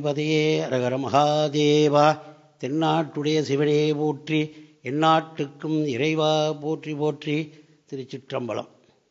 பார்வதிபதையே அரகர மகாதேவா தென்னாட்டுடைய சிவனே போற்றி எந்நாட்டுக்கும் இறைவா போற்றி போற்றி திருச்சிற்றம்பலம்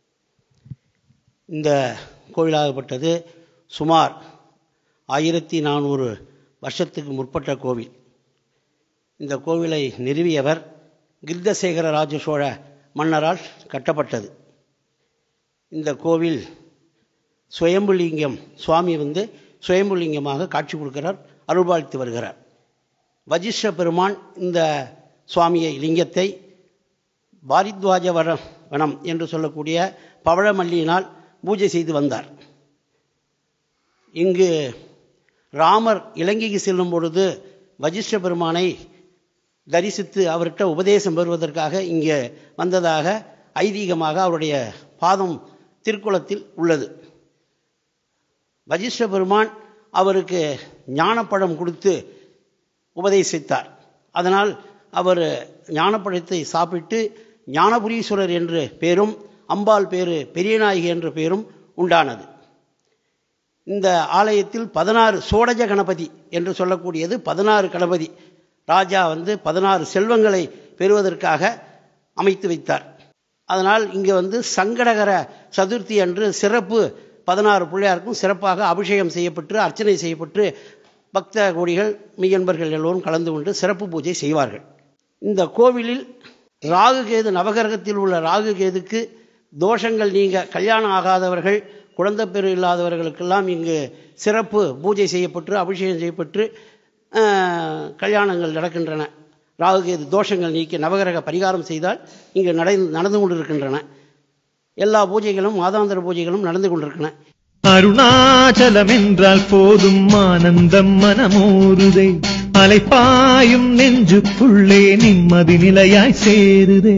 இந்த கோவிலாகப்பட்டது சுமார் ஆயிரத்தி நானூறு வருஷத்துக்கு முற்பட்ட கோவில் இந்த கோவிலை நிறுவியவர் கிருத்தசேகர ராஜ சோழ மன்னரால் கட்டப்பட்டது இந்த கோவில் சுயம்புலிங்கம் சுவாமி வந்து சுயம்புலிங்கமாக காட்சி கொடுக்கிறார் அருள்பாலித்து வருகிறார் வஜிஷ்ட பெருமான் இந்த சுவாமியை லிங்கத்தை பாரித்வாஜ வரம் வனம் என்று சொல்லக்கூடிய பவழமல்லியினால் பூஜை செய்து வந்தார் இங்கு ராமர் இலங்கைக்கு செல்லும் பொழுது வஜிஷ்ட பெருமானை தரிசித்து அவர்கிட்ட உபதேசம் பெறுவதற்காக இங்கே வந்ததாக ஐதீகமாக அவருடைய பாதம் திருக்குளத்தில் உள்ளது வஜிஷ்ட பெருமான் அவருக்கு ஞானப்பழம் கொடுத்து உபதேசித்தார் அதனால் அவர் ஞானப்பழத்தை சாப்பிட்டு ஞானபுரீஸ்வரர் என்று பேரும் அம்பாள் பேரு பெரியநாயகி என்ற பேரும் உண்டானது இந்த ஆலயத்தில் பதினாறு சோடஜ கணபதி என்று சொல்லக்கூடியது பதினாறு கணபதி ராஜா வந்து பதினாறு செல்வங்களை பெறுவதற்காக அமைத்து வைத்தார் அதனால் இங்கே வந்து சங்கடகர சதுர்த்தி அன்று சிறப்பு பதினாறு பிள்ளையாருக்கும் சிறப்பாக அபிஷேகம் செய்யப்பட்டு அர்ச்சனை செய்யப்பட்டு பக்த கோடிகள் மெய்யன்பர்கள் எல்லோரும் கலந்து கொண்டு சிறப்பு பூஜை செய்வார்கள் இந்த கோவிலில் ராகுகேது நவகிரகத்தில் உள்ள ராகுகேதுக்கு தோஷங்கள் நீங்க கல்யாணம் ஆகாதவர்கள் குழந்தை பேரு இல்லாதவர்களுக்கெல்லாம் இங்கு சிறப்பு பூஜை செய்யப்பட்டு அபிஷேகம் செய்யப்பட்டு கல்யாணங்கள் நடக்கின்றன ராகுகேது தோஷங்கள் நீக்கி நவகிரக பரிகாரம் செய்தால் இங்கு நடை நடந்து கொண்டிருக்கின்றன எல்லா பூஜைகளும் மாதாந்திர பூஜைகளும் நடந்து கொண்டிருக்கின்றன அருணாச்சலம் என்றால் போதும் ஆனந்தம் மனமோருதே அலைப்பாயும் நெஞ்சுக்குள்ளே நிம்மதி நிலையாய் சேருதே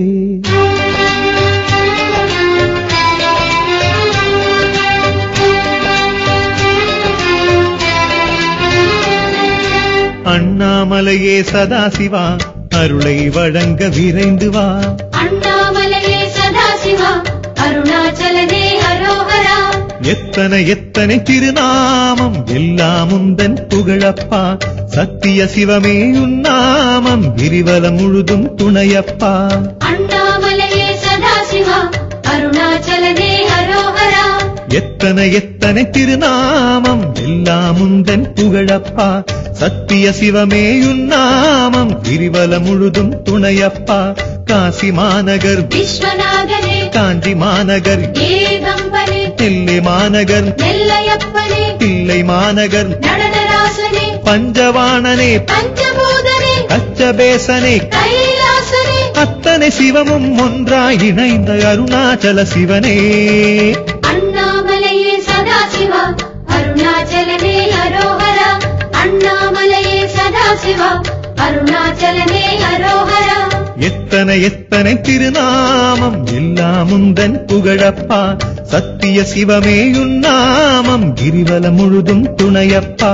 அண்ணாமலையே சதாசிவா அருளை வழங்க விரைந்து வா அண்ணாமலையே சதாசிவா அருணாச்சலனே ஹரோஹரா எத்தனை எத்தனை திருநாமம் எல்லாம் உந்தன் புகழப்பா சத்திய சிவமே உன்னாமம் கிரிவலம் முழுதும் துணையப்பா அண்ணாமலையே சதாசிவா அருணாச்சலனே ஹரோஹரா எத்தனை எத்தனை திருநாமம் எல்லாம் உந்தன் புகழப்பா சத்திய சிவமே உன்னாமம் கிரிவலம் முழுதும் துணையப்பா காசி மாநகர் விஸ்வநாதனே காஞ்சி மாநகர் ஏகம்பனே நெல்லை மாநகர் நெல்லையப்பனே தில்லை மாநகர் நடனராசனே பஞ்சவாணனே பஞ்சபூதனே கச்சபேசனே கைலாசனே அத்தனை சிவமும் ஒன்றாய் இணைந்த அருணாச்சல சிவனே அண்ணாமலையே சதாசிவா அருணாச்சலனே ஹரோஹரா அண்ணாமலையே சதாசிவா அருணாச்சலனே ஹரோஹரா எத்தனை எத்தனை திருநாமம் எல்லாம் உந்தன் புகழப்பா சத்திய சிவமே உன்னாமம் கிரிவலம் முழுதும் துணையப்பா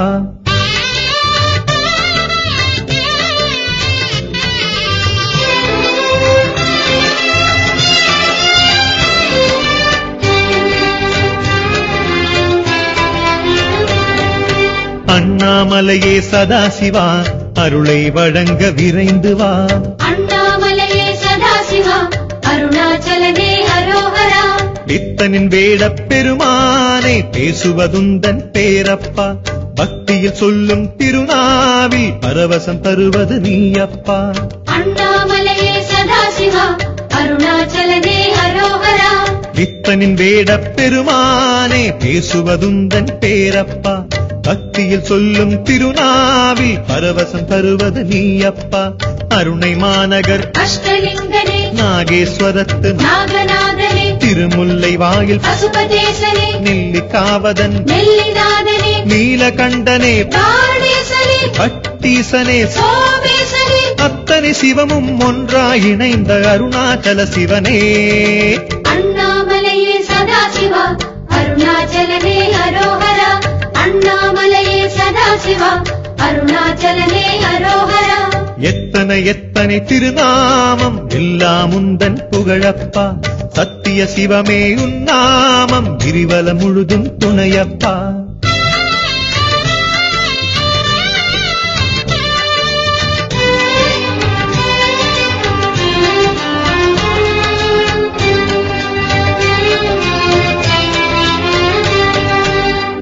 அண்ணாமலையே சதாசிவா அருளை வழங்க விரைந்து வா அண்ணாமலையே சதாசிவா அருணாச்சலனே ஹரோஹரா பித்தனின் வேடப் பெருமானே பேசுவதுந்தன் பேரப்பா பக்தியில் சொல்லும் திருநாவில் பரவசம் தருவது நீயப்பா அண்ணாமலையே சதாசிவா அருணாச்சலனே ஹரோஹரா பித்தனின் வேடப் பெருமானே பேசுவதுந்தன் பேரப்பா பக்தியில் சொல்லும் திருநாவில் பரவசம் தருவது நீயப்பா அருணை மாநகர் அஷ்டலிங்கனே நாகேஸ்வரத்து நாகநாதனே திருமுல்லை வாயில் பசுபதேசனே நெல்லிக்காவதன் நெல்லிநாதனே நீலகண்டனே பாணேசனே பட்டீசனே சோமேசனே அத்தனை சிவமும் ஒன்றாய் இணைந்த அருணாச்சல சிவனே அண்ணாமலையே சதாசிவா அருணாச்சலனே ஹரோஹரா அண்ணாமலையே சதாசிவா அருணாச்சலனே ஹரோஹரா எத்தனை எத்தனை திருநாமம் எல்லாம் உந்தன் புகழப்பா சத்திய சிவமே உன்னாமம் கிரிவலம் முழுதும் துணையப்பா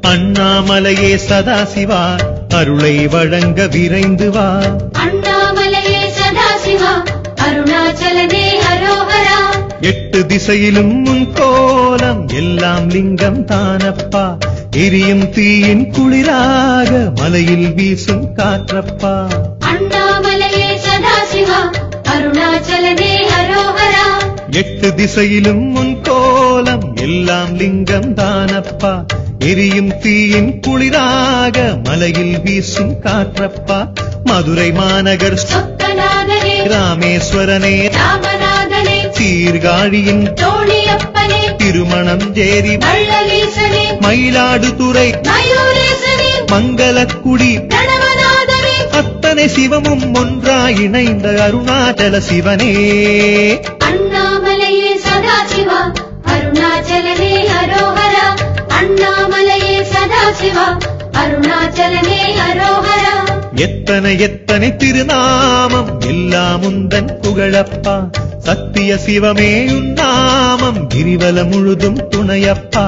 அண்ணாமலையே சதாசிவா அருளை வழங்க விரைந்து வா அண்ணாமலையே சதாசிவா அருணாச்சலனே அரோகரா எட்டு திசையிலும் உன் கோலம் எல்லாம் லிங்கம் தானப்பா எரியும் தீயின் குளிராக மலையில் வீசும் காற்றப்பா அண்ணாமலையே சதாசிவா அருணாச்சலனே அரோகரா எட்டு திசையிலும் உன் கோலம் எல்லாம் லிங்கம் தானப்பா எரியும் தீயின் குளிராக மலையில் வீசும் காற்றப்பா மதுரை மாநகர் சொக்கநாதனே ராமேஸ்வரனே ராமநாதனே சீர்காழியின் தோழியப்பனே திருமணம் ஜேரி வள்ளலீசனே மயிலாடுதுறை மயூரேசனே மங்களக்குடி பிரணவநாதனே அத்தனை சிவமும் ஒன்றாய் இணைந்த அருணாச்சல சிவனே அண்ணாமலையே சதாசிவா அருணாச்சலனே அரோகரா அண்ணாமலையே சதாசிவா அருணாச்சலனே அரோகரா எத்தனை எத்தனை திருநாமம் எல்லாம் உந்தன் புகழப்பா சத்திய சிவமே உன் நாமம் கிரிவல முழுதும் துணையப்பா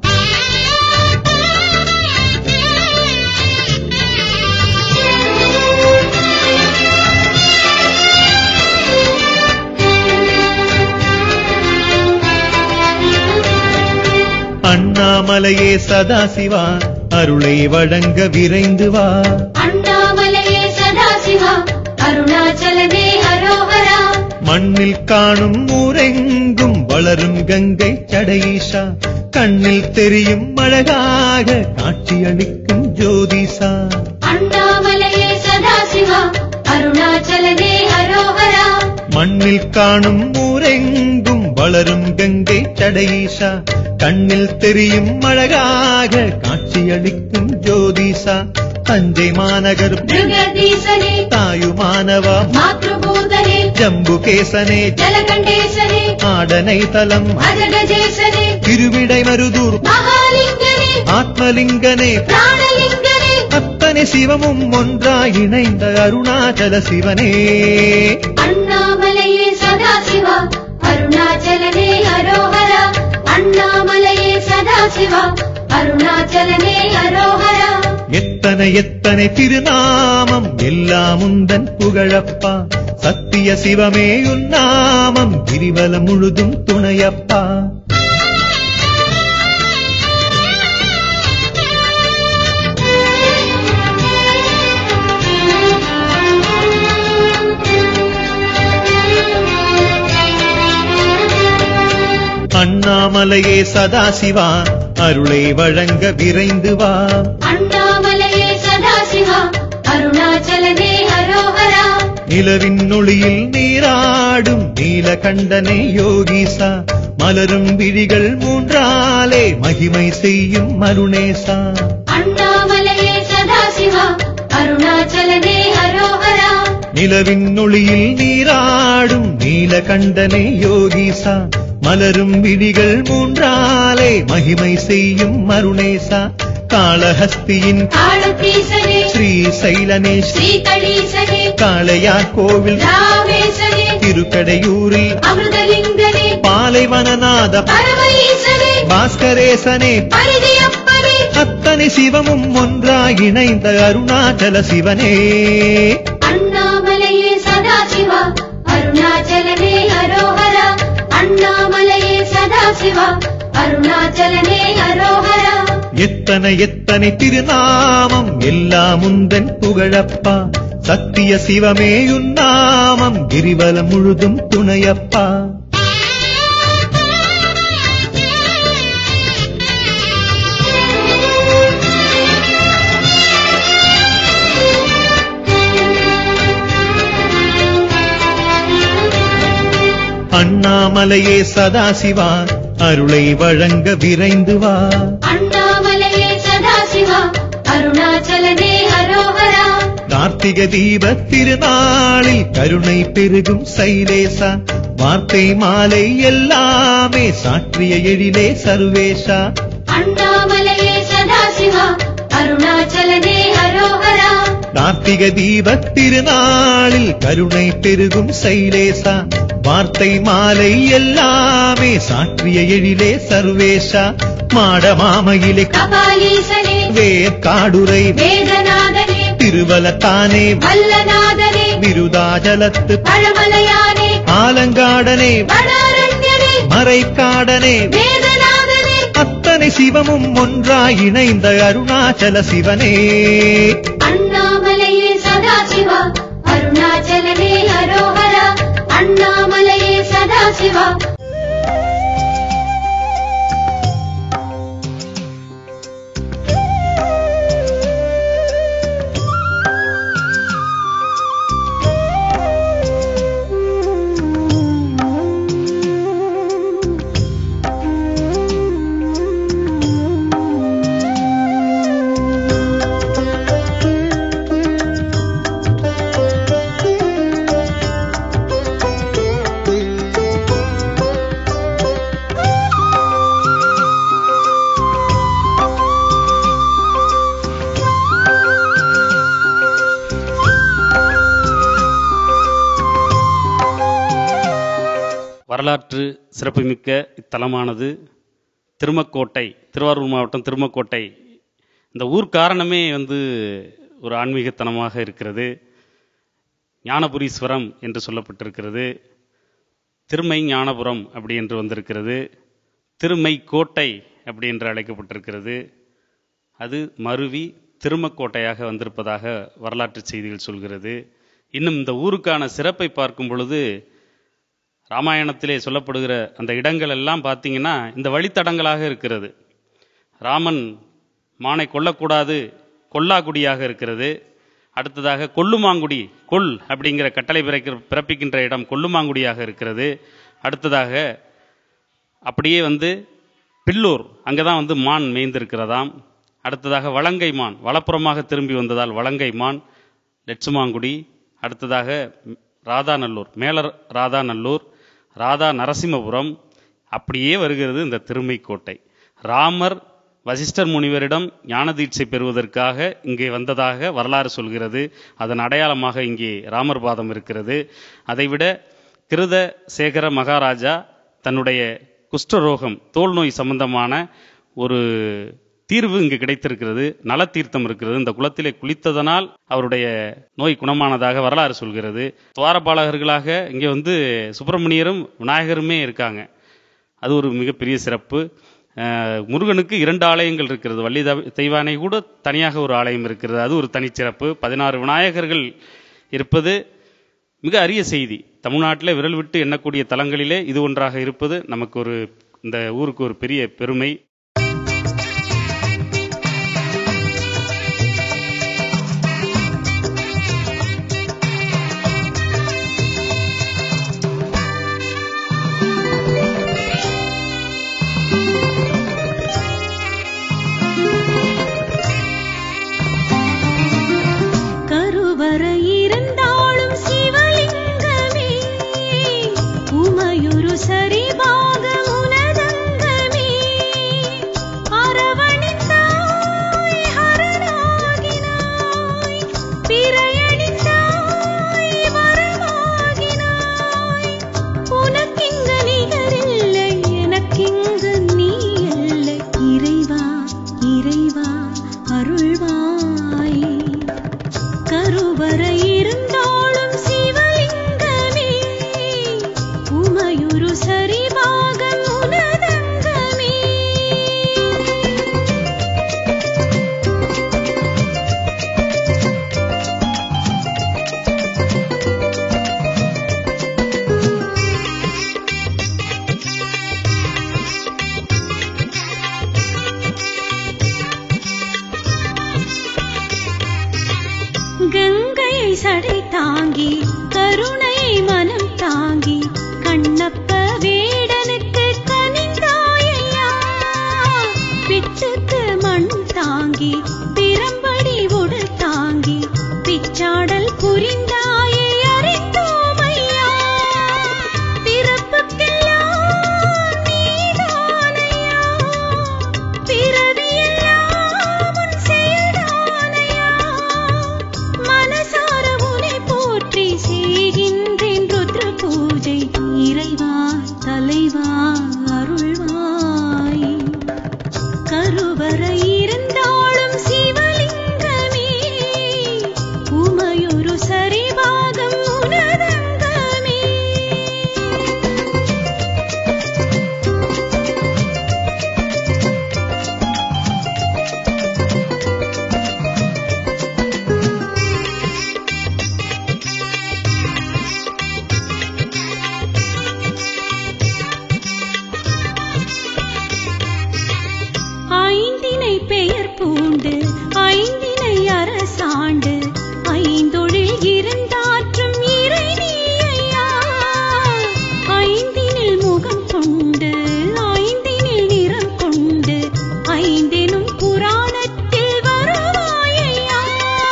அண்ணாமலையே சதாசிவா அருளை வழங்க விரைந்து வா அண்ணாமலையே சதாசிவா அருணாச்சலனே அரோகரா மண்ணில் காணும் ஊரெங்கும் வளரும் கங்கை சடையீஷா கண்ணில் தெரியும் அழகாக காட்சியளிக்கும் ஜோதிசா அண்ணாமலையே சதாசிவா அருணாச்சலனே அரோகரா மண்ணில் காணும் ஊரெங்கும் வளரும் கங்கை சடையீஷா கண்ணில் தெரியும் அழகாக காட்சியளிக்கும் ஜோதிசா தஞ்சை மாநகர் மிருகதீசனே தாயுமானவா மாத்ருபூதனே ஜம்புகேசனே ஜலகண்டேசனே ஆடனை தலம் அஜகஜேசனே திருவிடை மருதூர் மகாலிங்கனே ஆத்மலிங்கனே பிராணலிங்கனே அத்தனை சிவமும் ஒன்றாய் இணைந்த அருணாச்சல சிவனே அண்ணாமலையே சதாசிவா அருணாச்சலனே அரோகரா அண்ணாமலையே சதாசிவா அருணாச்சலனே அரோகரா எத்தனை எத்தனை திருநாமம் எல்லாம் உந்தன் புகழப்பா சத்திய சிவமே உன் நாமம் கிரிவலம் முழுதும் துணையப்பா அண்ணாமலையே சதாசிவா அருளை வழங்க விரைந்து வா அண்ணாமலையே சதாசிவா அருணாச்சலனே அரோகரா நிலவின் ஒளியில் நீராடும் நீலகண்டனே யோகிசா மலரும் விழிகள் மூன்றாலே மகிமை செய்யும் மருணேசா அண்ணாமலையே சதாசிவா அருணாச்சலனே அரோகரா நிலவின் ஒளியில் நீராடும் நீலகண்டனே யோகிசா மலரும் விழிகள் மூன்றாலே மகிமை செய்யும் மருணேசா காளஹஸ்தியின் காலத்தீசனே ஸ்ரீ சைலனே ஸ்ரீகணீசனே காளையார் கோவில் ராமேசனே திருக்கடையூரில் அமிர்தலிங்கனே பாலைவனநாத பரமஈசனே பாஸ்கரேசனே பரிதியப்பனே அத்தனை சிவமும் ஒன்றாய் இணைந்த அருணாச்சல சிவனே அண்ணாமலையே சதாசிவா அருணாச்சலனே அரோகரா அண்ணாமலையே சதாசிவா அருணாச்சலனே அரோகரா எத்தனை எத்தனை திருநாமம் எல்லாம் உந்தன் புகழப்பா சத்திய சிவமே உன் நாமம் கிரிவலம் முழுதும் துணையப்பா அண்ணாமலையே சதாசிவா அருளை வழங்க விரைந்து வா அண்ணாமலையே சதாசிவா அருணாச்சலனே அரோகரா கார்த்திக தீப திருநாளில் கருணை பெருகும் சைலேசா வார்த்தை மாலை எல்லாமே சாற்றிய எழிலே சர்வேஷா அண்ணாமலையே சதாசிவா அருணாச்சலனே அரோகரா கார்த்திக தீப திருநாளில் கருணை பெருகும் சைலேசா வார்த்தை மாலை எல்லாமே சாற்றிய எழிலே சர்வேஷா மாடமாமையிலே கபாலீசனே வேற்காடுரை வேதநாதனே திருவலத்தானே வல்லநாதனே விருதாஜலத்து பழமலையானே ஆலங்காடனே வடாரண்யனே மறைக்காடனே வேதநாதனே அத்தனை சிவமும் ஒன்றாய் இணைந்த அருணாச்சல சிவனே அண்ணாமலையே சதாசிவா அருணாச்சலனே ஹரோஹரா அண்ணாமலையே சதாசிவா வரலாற்று சிறப்புமிக்க இத்தலமானது திருமக்கோட்டை திருவாரூர் மாவட்டம் திருமக்கோட்டை இந்த ஊர் காரணமே வந்து ஒரு ஆன்மீகத்தனமாக இருக்கிறது ஞானபுரீஸ்வரம் என்று சொல்லப்பட்டிருக்கிறது திருமை ஞானபுரம் அப்படி என்று வந்திருக்கிறது திருமை கோட்டை அப்படி என்று அழைக்கப்பட்டிருக்கிறது அது மருவி திருமக்கோட்டையாக வந்திருப்பதாக வரலாற்று செய்திகள் சொல்கிறது இன்னும் இந்த ஊருக்கான சிறப்பை பார்க்கும் பொழுது ராமாயணத்திலே சொல்லப்படுகிற அந்த இடங்கள் எல்லாம் பார்த்தீங்கன்னா இந்த வழித்தடங்களாக இருக்கிறது ராமன் மானை கொல்லக்கூடாது கொல்லாக்குடியாக இருக்கிறது அடுத்ததாக கொல்லுமாங்குடி கொல் அப்படிங்கிற கட்டளை பிறக்க பிறப்பிக்கின்ற இடம் கொல்லுமாங்குடியாக இருக்கிறது அடுத்ததாக அப்படியே வந்து பில்லூர் அங்கே தான் வந்து மான் மேய்ந்திருக்கிறதாம் அடுத்ததாக வலங்கை மான் வலப்புறமாக திரும்பி வந்ததால் வலங்கை மான் லட்சுமாங்குடி அடுத்ததாக ராதாநல்லூர் மேல ராதாநல்லூர் ராதா நரசிம்மபுரம் அப்படியே வருகிறது இந்த திருமைக்கோட்டை ராமர் வசிஷ்டர் முனிவரிடம் ஞான தீட்சை பெறுவதற்காக இங்கே வந்ததாக வரலாறு சொல்கிறது அதன் அடையாளமாக இங்கே ராமர் பாதம் இருக்கிறது அதைவிட கிருத சேகர மகாராஜா தன்னுடைய குஷ்டரோகம் தோல் நோய் சம்பந்தமான ஒரு தீர்வு இங்கு கிடைத்திருக்கிறது நலத்தீர்த்தம் இருக்கிறது இந்த குளத்திலே குளித்ததனால் அவருடைய நோய் குணமானதாக வரலாறு சொல்கிறது துவாரபாலகர்களாக இங்கே வந்து சுப்பிரமணியரும் விநாயகருமே இருக்காங்க அது ஒரு மிகப்பெரிய சிறப்பு அஹ், முருகனுக்கு இரண்டு ஆலயங்கள் இருக்கிறது வள்ளி தெய்வ- தெய்வானை கூட தனியாக ஒரு ஆலயம் இருக்கிறது அது ஒரு தனிச்சிறப்பு பதினாறு விநாயகர்கள் இருப்பது மிக அரிய செய்தி தமிழ்நாட்டில் விரல் விட்டு எண்ணக்கூடிய தலங்களிலே இது ஒன்றாக இருப்பது நமக்கு ஒரு இந்த ஊருக்கு ஒரு பெரிய பெருமை கருவறை இருந்தாலும் சிவலிங்கமே உமையுரு சரிபாக உனதங்கமே அரவணித்தாய் ஹரனாகினாய் பிறையணித்தாய் வரமாகினாய் உனக்கிங்க நிகரில்லை எனக்கிங்கு நீ இல்லை இறைவா இறைவா அருள்வாய் கருவறை இருந்தாலும் சிவலிங்கமே உமையுரு சரிபாகம் உனதங்கமே கங்கையை சடை தாங்கி கருணை மனம் தாங்கி கண்ணப்ப வேடனுக்கு கனிந்தாயையா பிட்டுக்கு மண் தாங்கி பிரம்படி உடல் தாங்கி பிச்சாடல் புரிந்தாயே அறிந்தோமையா பிறப்புக்கெல்லாம் நீதானையா பிறவியெல்லாம் உன் செயல்தானையா மனசார உனை போற்றி செய்கின்றேன் ருத்ர பூஜை இறைவா தலைவா அருள்வாய் அரசாண்டு ஐந்தொழில் இருந்தாற்றும் இறை நீ ஐயா ஐந்தினில் முகம் கொண்டு ஐந்தினில் நிறம் கொண்டு ஐந்தெனும் புராணத்தில் வருவாயையா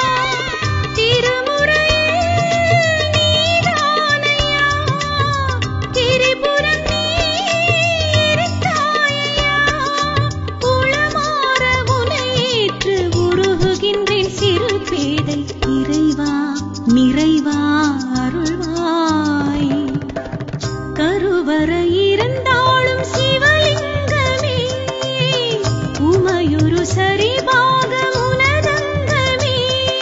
திருமுறையில் நீதானையா திரிபுரம் நீ இருக்காயையா உளமாற உனையேற்று உருகுகின்றேன் சிறு பேதை இறைவா நிறைவா அருள்வாய் கருவறை இருந்தாலும் சிவலிங்கமே உமையொரு சரிபாக உனதங்கமே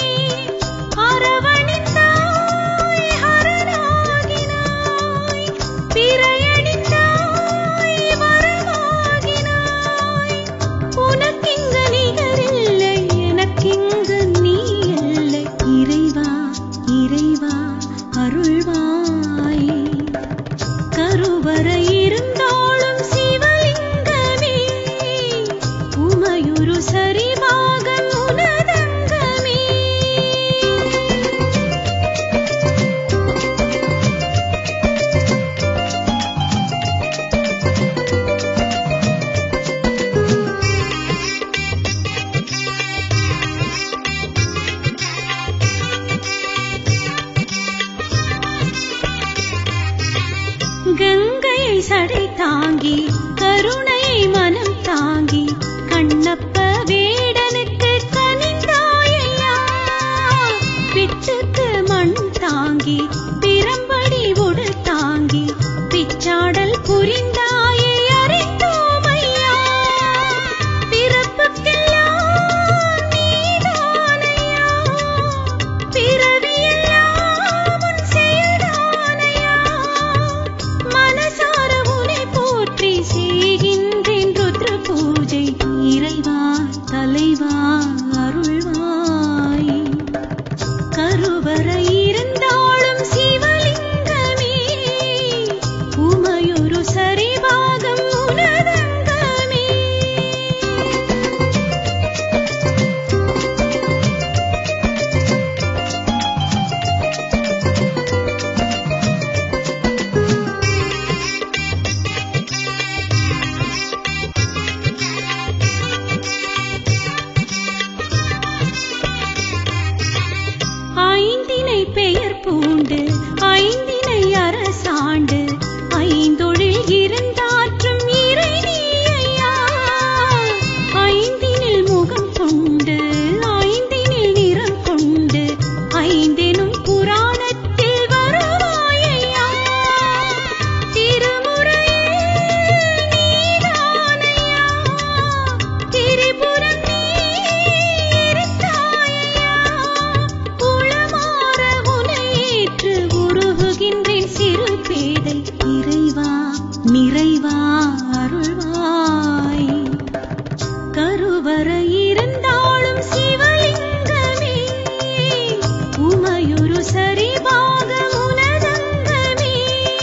அரவணித்தாய் ஹரனாகினாய் பிறையடித்தாய் வரமாகினாய் உனக்கிங்கு நிகரில்லை எனக்கிங்கு நீ இல்லை இறைவா இறைவா அருள்வாய் கருவறை இருந்தாலும் சிவலிங்கமே உமையொரு சரிபாகன் உனதங்கமே கங்கையை சடை தாங்கி கருணையை மனம் தாங்கி கண்ணப்ப வேடனுக்கு கனிந்தாயையா பிட்டுக்கு மண் தாங்கி பிரம்படி உடல் தாங்கி பிச்சாடல் புரிந்தாயை அறிந்தோமையா பிறப்புக்கெல்லாம் நீதானையா பிறவியெல்லாம் உன் செயல்தானையா மனசார உனை போற்றி செய்கின்றேன் ருத்ர பூஜை இறைவா தலைவா அருள்வாய் கருவறை இருந்தாலும் சிவலிங்கமே உமையொரு சரிபாகம் உனதங்கமே ஐந்தினை பெயர் பூண்டு ஐந்தினை அரசாண்டு ஐந்தொழில் இருந்தாற்றும் இறை நீ ஐயா ஐந்தினில் முகம் கொண்டு ஐந்தினில் நிறம் கொண்டு ஐந்தெனும் புராணத்தில் வருவாயையா திருமுறையில் நீதானையா திரிபுரம் நீ இருக்காயையா உளமாற உனையேற்று உருகுகின்றேன் சிறு பேதை இறைவா நிறைவா அருள்வாய் கருவறை இருந்தாலும் சிவலிங்கமே உமையொரு சரிபாக உனதங்கமே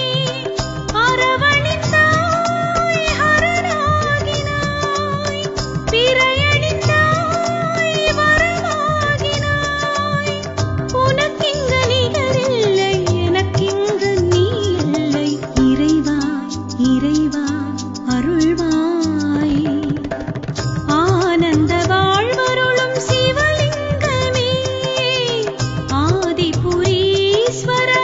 அரவணித்தாய் ஹரனாகினாய் பிறையடித்தாய் வரமாகினாய் உனக்கிங்கு நிகரில்லை எனக்கிங்கு நீ இல்லை இறைவா இறைவா அருள்வாய் ஆனந்த வாழ்வருளும் சிவலிங்கமே ஆதிபுரீஸ்வர